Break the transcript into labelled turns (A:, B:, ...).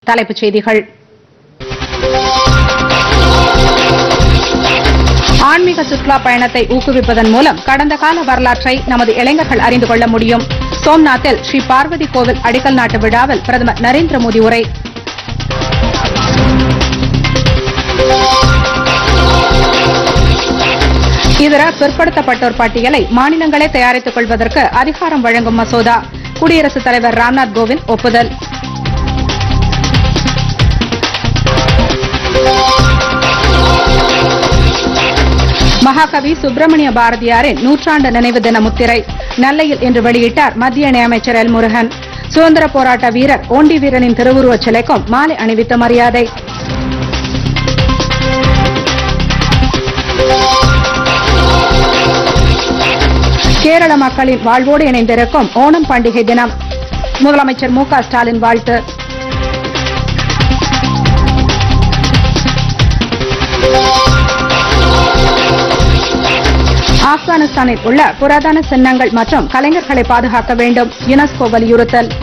A: தலைப்புச் செய்திகள் ஆன்மீக சுற்றுலா பயணத்தை ஊக்குவிப்பதன் மூலம் கடந்த கால வரலாற்றை நமது இளைஞர்கள் அறிந்து கொள்ள முடியும் சோம்நாத்தில் ஸ்ரீ பார்வதி கோவில் அடிக்கல் நாட்டு விழாவில் பிரதமர் நரேந்திர மோடி உரை இதர பிற்படுத்தப்பட்டோர் பட்டியலை மாநிலங்களே தயாரித்துக் கொள்வதற்கு அதிகாரம் வழங்கும் மசோதா குடியரசுத் தலைவர் ராம்நாத் கோவிந்த் ஒப்புதல் மகாகவி சுப்பிரமணிய பாரதியாரின் நூற்றாண்டு நினைவு தின முத்திரை நெல்லையில் இன்று வெளியிட்டார் மத்திய இணையமைச்சர் எல் முருகன் சுதந்திர போராட்ட வீரர் ஓண்டி வீரனின் திருவுருவச் சிலைக்கும் மாலை அணிவித்த மரியாதை கேரள மக்களின் வாழ்வோடு இணைந்திருக்கும் ஓணம் பண்டிகை தினம் முதலமைச்சர் மு க ஸ்டாலின் வாழ்த்து ஆப்கானிஸ்தானில் உள்ள புராதன சின்னங்கள் மற்றும் கலைஞர்களை பாதுகாக்க வேண்டும் யுனெஸ்கோ வலியுறுத்தல்